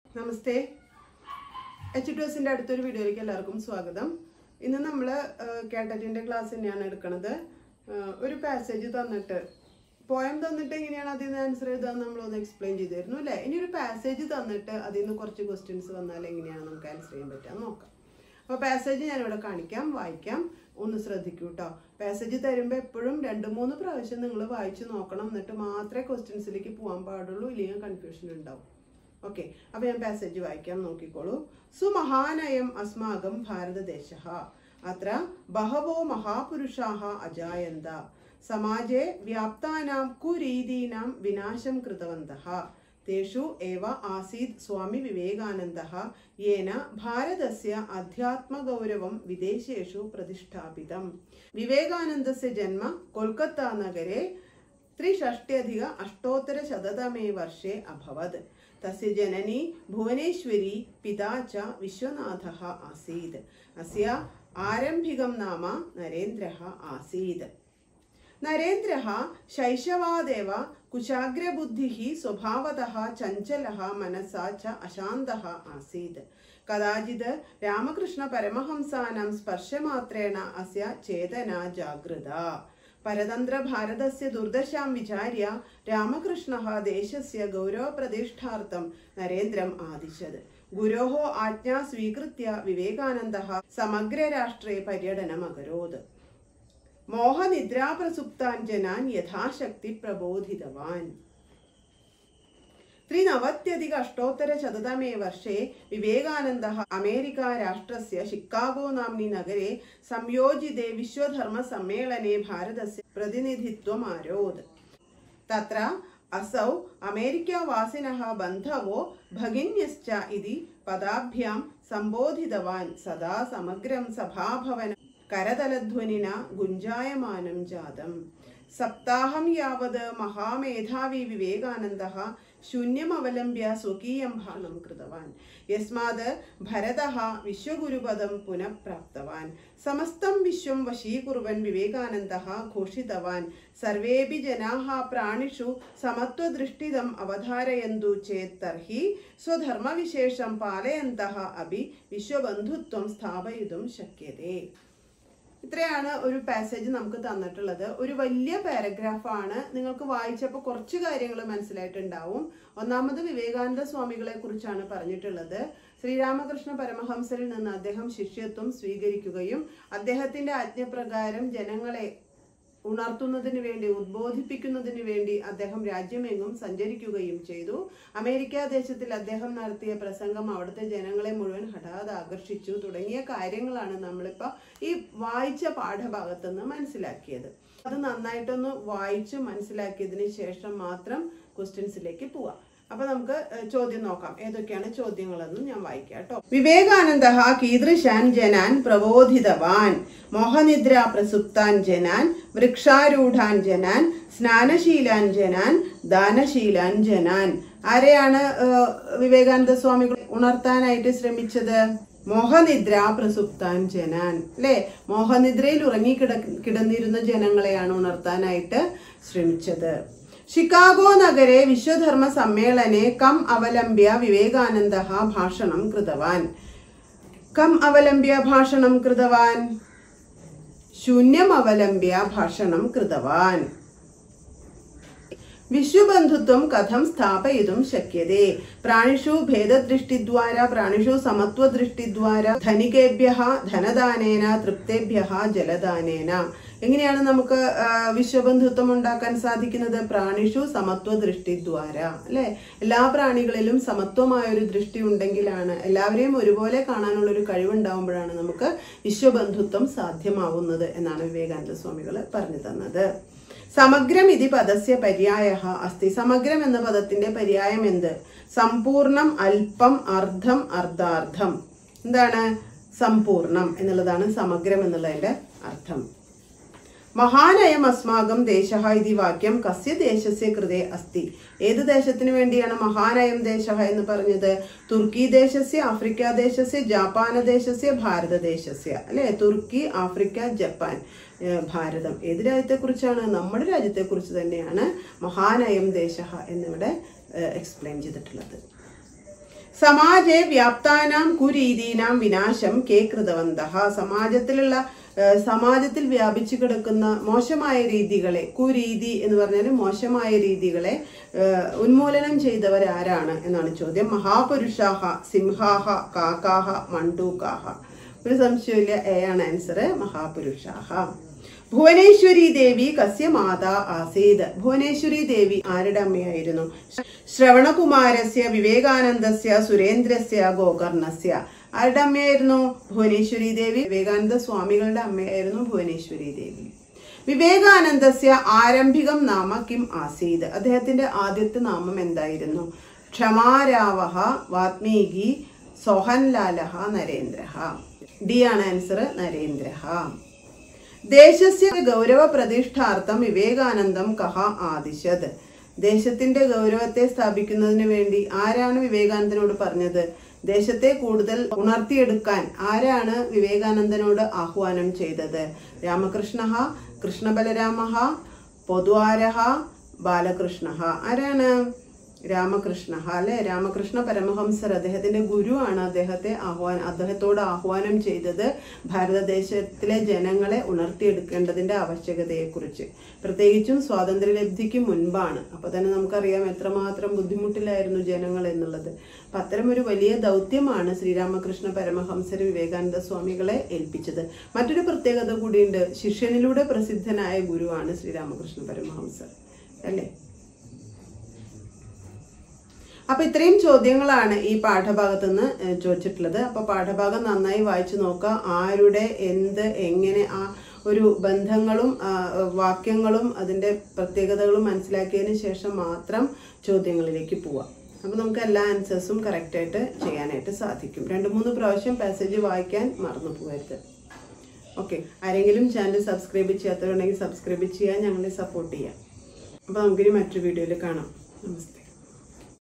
നമസ്തേ H two എസിന്റെ അടുത്തൊരു വീഡിയോയിലേക്ക് എല്ലാവർക്കും സ്വാഗതം ഇന്ന് നമ്മൾ കാറ്ററ്റിന്റെ ക്ലാസ് തന്നെയാണ് എടുക്കുന്നത് ഏഹ് ഒരു പാസേജ് തന്നിട്ട് പോയം തന്നിട്ട് എങ്ങനെയാണ് അതിൽ നിന്ന് ആൻസർ എഴുതാന്ന് നമ്മളൊന്ന് എക്സ്പ്ലെയിൻ ചെയ്തിരുന്നു അല്ലേ ഇനി ഒരു പാസേജ് തന്നിട്ട് അതിൽ നിന്ന് കുറച്ച് ക്വസ്റ്റ്യൻസ് വന്നാൽ എങ്ങനെയാണ് നമുക്ക് ആൻസർ ചെയ്യാൻ പറ്റുക നോക്കാം അപ്പോൾ പാസേജ് ഞാനിവിടെ കാണിക്കാം വായിക്കാം ഒന്ന് ശ്രദ്ധിക്കൂ കേട്ടോ പാസേജ് തരുമ്പോൾ എപ്പോഴും രണ്ട് മൂന്ന് പ്രാവശ്യം നിങ്ങൾ വായിച്ച് നോക്കണം എന്നിട്ട് മാത്രമേ ക്വസ്റ്റ്യൻസിലേക്ക് പോകാൻ പാടുള്ളൂ ഇല്ലെങ്കിൽ കൺഫ്യൂഷൻ ഉണ്ടാവും ഓക്കെ അപ്പൊ ഞാൻ പാസേജ് വായിക്കാം നോക്കിക്കോളൂ സുമഹാനയം അസ്മാകം ഭാരതദേശ അത്ര ബഹവോ മഹാപുരുഷാः അജായന്ത സമാജെ വ്യാപ്താനാം കുരീതീനാം വിനാശം കൃതവന്തः തേഷു ഏവ ആസീത് സ്വാമി വിവേകാനന്ദः യേന ഭാരതस्य അധ്യാത്മഗൗരവം വിദേശേഷു പ്രതിഷ്ഠാപിതം വിവേകാനന്ദस्य ജന്മ കൊൽക്കത്ത നഗരെ त्रिषष्ट्यधिक अष्टोत्तरशततमे वर्षे अभवत् तस्य जननी भुवनेश्वरी पिता च विश्वनाथः आसीत् अस्य आरम्भिकं नाम नरेन्द्रः आसीत् नरेन्द्रः शैशवादेव कुशाग्रबुद्धिः स्वभावतः चञ्चलः मनसा च अशान्तः आसीत् कदाचित् रामकृष्णपरमहंसानां स्पर्शमात्रेण अस्य चेतना जागृता परतन्त्रभारतस्य दुर्दशां विचार्य रामकृष्णः देशस्य गौरवप्रतिष्ठार्थं नरेन्द्रम् आदिशत् गुरोः आज्ञा स्वीकृत्य विवेकानन्दः समग्रराष्ट्रे पर्यटनम् अकरोत् मोहनिद्राप्रसुप्तान् जनान् यथाशक्ति प्रबोधितवान् त्रिनवत्यधिक अष्टोत्तरशततमे वर्षे विवेकानन्दः अमेरिकाराष्ट्रस्य शिकागो नाम्नि नगरे संयोजिते विश्वधर्मसम्मेलने भारतस्य प्रतिनिधित्वम् आरोत् तत्र असौ अमेरिकावासिनः बन्धवो भगिन्यश्च इति पदाभ्यां सम्बोधितवान् सदा समग्रं सभाभवनं करतलध्वनिना गुञ्जायमानं जातम् सप्ताहं यावत् महामेधावी विवेकानन्दः शून्यमवलम्ब्य स्वकीयं भानं कृतवान् यस्मात् भरतः विश्वगुरुपदं पुनः प्राप्तवान् समस्तं विश्वं वशीकुर्वन् विवेकानन्दः घोषितवान् सर्वेऽपि जनाः प्राणिषु समत्वदृष्टिदम् अवधारयन्तु चेत् तर्हि स्वधर्मविशेषं पालयन्तः अपि विश्वबन्धुत्वं स्थापयितुं शक्यते ഇത്രയാണ് ഒരു പാസേജ് നമുക്ക് തന്നിട്ടുള്ളത് ഒരു വലിയ പാരഗ്രാഫാണ് നിങ്ങൾക്ക് വായിച്ചപ്പോൾ കുറച്ച് കാര്യങ്ങൾ മനസ്സിലായിട്ടുണ്ടാവും ഒന്നാമത് വിവേകാനന്ദ സ്വാമികളെ കുറിച്ചാണ് പറഞ്ഞിട്ടുള്ളത് ശ്രീരാമകൃഷ്ണ പരമഹംസരിൽ നിന്ന് അദ്ദേഹം ശിഷ്യത്വം സ്വീകരിക്കുകയും അദ്ദേഹത്തിന്റെ ആജ്ഞപ്രകാരം ജനങ്ങളെ ഉണർത്തുന്നതിന് വേണ്ടി ഉദ്ബോധിപ്പിക്കുന്നതിന് വേണ്ടി അദ്ദേഹം രാജ്യമെങ്ങും സഞ്ചരിക്കുകയും ചെയ്തു അമേരിക്ക ദേശത്തിൽ അദ്ദേഹം നടത്തിയ പ്രസംഗം അവിടുത്തെ ജനങ്ങളെ മുഴുവൻ ഹഠാത് ആകർഷിച്ചു തുടങ്ങിയ കാര്യങ്ങളാണ് നമ്മളിപ്പോൾ ഈ വായിച്ച പാഠഭാഗത്ത് നിന്ന് മനസ്സിലാക്കിയത് അത് നന്നായിട്ടൊന്ന് വായിച്ച് മനസ്സിലാക്കിയതിന് ശേഷം മാത്രം ക്വസ്റ്റ്യൻസിലേക്ക് പോവാം അപ്പൊ നമുക്ക് ഏഹ്, ചോദ്യം നോക്കാം ഏതൊക്കെയാണ് ചോദ്യങ്ങളെന്ന് ഞാൻ വായിക്കാം കേട്ടോ വിവേകാനന്ദ കീദൃശാൻ ജനാൻ പ്രബോധിതവാൻ മോഹനിദ്ര പ്രസുപ്താൻ ജനാൻ വൃക്ഷാരൂഢാൻ ജനാൻ സ്നാനശീലാൻ ജനാൻ ദാനശീലാൻ ജനാൻ ആരെയാണ് ഏഹ്, വിവേകാനന്ദ സ്വാമികൾ ഉണർത്താനായിട്ട് ശ്രമിച്ചത് മോഹനിദ്ര പ്രസുപ്താൻ ജനാൻ അല്ലെ മോഹനിദ്രയിൽ ഉറങ്ങി കിട കിടന്നിരുന്ന ജനങ്ങളെയാണ് ഉണർത്താനായിട്ട് ശ്രമിച്ചത് शिकागो नगरे विश्वधर्म सम्मेलने कम् अवलम्ब्य विवेकानन्दः भाषणं कृतवान् कम् अवलम्ब्य भाषणं कृतवान् शून्यम् अवलम्ब्य भाषणं कृतवान् विश्वबन्धुत्वं कथं स्थापयितुं शक्यते प्राणिषु भेददृष्टिद्वारा प्राणिषु समत्वदृष्टिद्वारा ധനികേഭ്യഃ ധനദാനേന തൃപ്തേഭ്യഃ ജലദാനേന എങ്ങനെയാണ് നമുക്ക് ആ, വിശ്വബന്ധുത്വം ഉണ്ടാക്കാൻ സാധിക്കുന്നത് പ്രാണിഷു സമത്വ ദൃഷ്ടിദ്വാര അല്ലെ എല്ലാ പ്രാണികളിലും സമത്വമായ ഒരു ദൃഷ്ടി ഉണ്ടെങ്കിലാണ് എല്ലാവരെയും ഒരുപോലെ കാണാനുള്ള ഒരു കഴിവുണ്ടാവുമ്പോഴാണ് നമുക്ക് വിശ്വബന്ധുത്വം സാധ്യമാവുന്നത് എന്നാണ് വിവേകാനന്ദ സ്വാമികൾ പറഞ്ഞു തന്നത് സമഗ്രം ഇതി പദസ്യ പര്യായ അസ്തി സമഗ്രം എന്ന പദത്തിന്റെ പര്യായം എന്ത് സമ്പൂർണം അല്പം അർദ്ധം അർദ്ധാർത്ഥം എന്താണ് സമ്പൂർണം എന്നുള്ളതാണ് സമഗ്രം എന്നുള്ളതിന്റെ അർത്ഥം മഹാനയം അസ്മാകം ദേശ ഇതി വാക്യം കസ്യ ദേശസ്യ കൃതേ അസ്തി ഏത് ദേശത്തിന് വേണ്ടിയാണ് മഹാനയം ദേശ എന്ന് പറഞ്ഞത് തുർക്കി ദേശസ്യ ആഫ്രിക്ക ദേശസ്യ ജാപ്പാന ദേശസ്യ ഭാരതദേശസ്യ അല്ലെ തുർക്കി ആഫ്രിക്ക ജപ്പാൻ ഏഹ് ഭാരതം ഏത് രാജ്യത്തെക്കുറിച്ചാണ് നമ്മുടെ രാജ്യത്തെക്കുറിച്ച് തന്നെയാണ് മഹാനയം ദേശ എന്നിവിടെ എക്സ്പ്ലെയിൻ ചെയ്തിട്ടുള്ളത് സമാജെ വ്യാപ്താനാം കുരീതീനാം വിനാശം കേ കൃതവന്തഃ സമാജത്തിലുള്ള ഏഹ്, സമാജത്തിൽ വ്യാപിച്ചു കിടക്കുന്ന മോശമായ രീതികളെ കുരീതി എന്ന് പറഞ്ഞാൽ മോശമായ രീതികളെ ഏഹ്, ഉന്മൂലനം ചെയ്തവരാരാണ് എന്നാണ് ചോദ്യം മഹാപുരുഷാഹ സിംഹാഹ കാക്കാഹ മണ്ടൂക്കാഹ ഒരു സംശയമില്ല എ ആണ് ആൻസർ മഹാപുരുഷാഹ ഭുവനേശ്വരി ദേവി കസ്യ മാതാ ആസീത് ഭുവനേശ്വരി ദേവി ആരുടെ അമ്മയായിരുന്നു ശ്രവണകുമാരസ്യ വിവേകാനന്ദസ്യ സുരേന്ദ്രസ്യ ഗോകർണസ്യ ആരുടെ അമ്മയായിരുന്നു ഭുവനേശ്വരി ദേവി വിവേകാനന്ദ സ്വാമികളുടെ അമ്മയായിരുന്നു ഭുവനേശ്വരി ദേവി വിവേകാനന്ദസ്യ ആരംഭികം നാമ കിം ആസീത് അദ്ദേഹത്തിന്റെ ആദ്യത്തെ നാമം എന്തായിരുന്നു ക്ഷമാരാവഹ വാത്മീകി സോഹൻലാലഹ നരേന്ദ്ര ഡി ആണ് ആൻസർ നരേന്ദ്ര ദേശസ്യ ഗൗരവ പ്രതിഷ്ഠാർത്ഥം വിവേകാനന്ദം കഹ ആദിശത് ദേശത്തിന്റെ ഗൗരവത്തെ സ്ഥാപിക്കുന്നതിന് വേണ്ടി ആരാണ് വിവേകാനന്ദനോട് പറഞ്ഞത് ദേശത്തെ കൂടുതൽ ഉണർത്തിയെടുക്കാൻ ആരാണ് വിവേകാനന്ദനോട് ആഹ്വാനം ചെയ്തത് രാമകൃഷ്ണ കൃഷ്ണബലരാമ പൊതുവാരഹ ബാലകൃഷ്ണ ആരാണ് രാമകൃഷ്ണ അല്ലെ രാമകൃഷ്ണ പരമഹംസർ അദ്ദേഹത്തിന്റെ ഗുരുവാണ് അദ്ദേഹത്തെ ആഹ്വാനം അദ്ദേഹത്തോട് ആഹ്വാനം ചെയ്തത് ഭാരതദേശത്തിലെ ജനങ്ങളെ ഉണർത്തിയെടുക്കേണ്ടതിന്റെ ആവശ്യകതയെക്കുറിച്ച് പ്രത്യേകിച്ചും സ്വാതന്ത്ര്യലബ്ധിക്ക് മുൻപാണ് അപ്പൊ തന്നെ നമുക്കറിയാം എത്രമാത്രം ബുദ്ധിമുട്ടിലായിരുന്നു ജനങ്ങൾ എന്നുള്ളത് അപ്പൊ അത്തരമൊരു വലിയ ദൗത്യമാണ് ശ്രീരാമകൃഷ്ണ പരമഹംസർ വിവേകാനന്ദ സ്വാമികളെ ഏൽപ്പിച്ചത് മറ്റൊരു പ്രത്യേകത കൂടിയുണ്ട് ശിഷ്യനിലൂടെ പ്രസിദ്ധനായ ഗുരുവാണ് ശ്രീരാമകൃഷ്ണ പരമഹംസർ അല്ലേ അപ്പൊ ഇത്രയും ചോദ്യങ്ങളാണ് ഈ പാഠഭാഗത്ത് നിന്ന് ഏഹ്, ചോദിച്ചിട്ടുള്ളത് അപ്പൊ പാഠഭാഗം നന്നായി വായിച്ചു നോക്കുക ആരുടെ എന്ത് എങ്ങനെ ആ ഒരു ബന്ധങ്ങളും ആ, വാക്യങ്ങളും അതിന്റെ പ്രത്യേകതകളും മനസ്സിലാക്കിയതിന് ശേഷം മാത്രം ചോദ്യങ്ങളിലേക്ക് പോവാം അപ്പൊ നമുക്ക് എല്ലാ ആൻസേഴ്സും കറക്റ്റായിട്ട് ചെയ്യാനായിട്ട് സാധിക്കും രണ്ട് മൂന്ന് പ്രാവശ്യം പാസേജ് വായിക്കാൻ മറന്നു പോകരുത് ഓക്കെ ആരെങ്കിലും ചാനൽ സബ്സ്ക്രൈബ് ചെയ്യാത്തവരുണ്ടെങ്കിൽ സബ്സ്ക്രൈബ് ചെയ്യാൻ ഞങ്ങളെ സപ്പോർട്ട് ചെയ്യാം അപ്പോൾ നമുക്കിനി മറ്റൊരു വീഡിയോയിൽ കാണാം നമസ്തേ